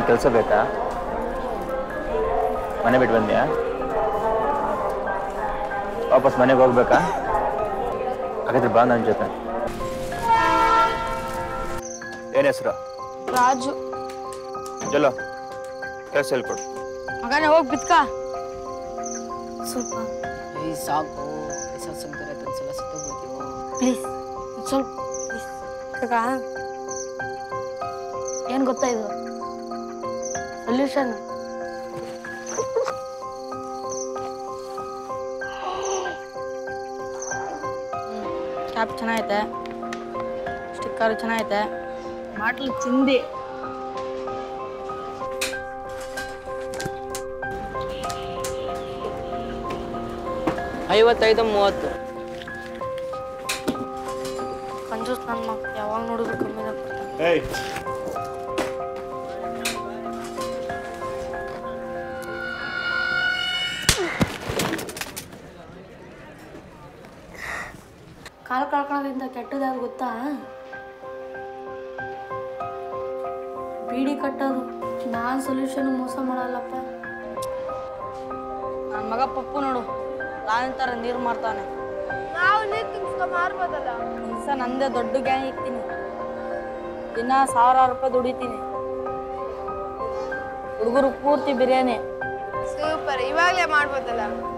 ಏನು ಕೆಲಸ ಬೇಕಾ ಮನೆ ಬಿಟ್ಟು ಬಂದ್ಯಾ ವಾಪಸ್ ಮನೆಗೆ ಹೋಗ್ಬೇಕಾ ಹಾಗಾದ್ರೆ ಬಾ ನನ್ನ ಜೊತೆ ಏನು ಹೆಸರು ರಾಜು ಚಲೋ ಕೆಲಸ ಹೇಳ್ಕೊಡು ಮಗನೇ ಹೋಗಿ ಬಿತ್ಕ ಸ್ವಲ್ಪ ಏಯ್ ಸಾಕು ಹೆಸರು ಸಂತಾರೆ ಒಂದ್ಸಲ ಸಿಕ್ಕೋಗ್ಬಿಡ್ತೀವೋ ಪ್ಲೀಸ್ ಸ್ವಲ್ಪ ಪ್ಲೀಸ್ ಕಾಕ ಏನು ಗೊತ್ತಾ ಇದು ಸೊಲ್ಯೂಷನ್ ಕ್ಯಾಪ್ ಚೆನ್ನಾಗೈತೆ ಸ್ಟಿಕ್ಕರು ಚೆನ್ನಾಗೈತೆ ಬಾಟ್ಲು ಚಿಂದಿ ಐವತ್ತೈದು ಮೂವತ್ತು ಕಂಜೂಸ್ ನನ್ನ ಮಕ್ಳು ಯಾವಾಗ ನೋಡಿದ್ರು ಕಮ್ಮಿನೇ ಕೊಡ್ತಾರೆ ಏಯ್ ಕಾಲು ಕಳ್ಕೊಳ್ಳೋದ್ರಿಂದ ಕೆಟ್ಟದಾದ್ರು ಗೊತ್ತಾ ಬೀಡಿ ಕಟ್ಟೋದು ನಾನು ಸೊಲ್ಯೂಷನ್ ಮೋಸ ಮಾಡಲ್ಲಪ್ಪ ನನ್ನ ಮಗ ಪಪ್ಪು ನೋಡು ನಾನು ಥರ ನೀರು ಮಾರ್ತಾನೆ ನಾವು ನೀರು ತುಂಬಿಸ್ಕೊಂಡ್ ಮಾರ್ಬೋದಲ್ಲ ದಿವಸ ನಂದೇ ದೊಡ್ಡ ಗ್ಯಾಂಗ್ ಇಕ್ತೀನಿ ದಿನ ಸಾವಿರಾರು ರೂಪಾಯಿ ದುಡಿತೀನಿ ಹುಡುಗರು ಪೂರ್ತಿ ಬಿರಿಯಾನಿ ಸೂಪರ್ ಇವಾಗಲೇ ಮಾಡ್ಬೋದಲ್ಲ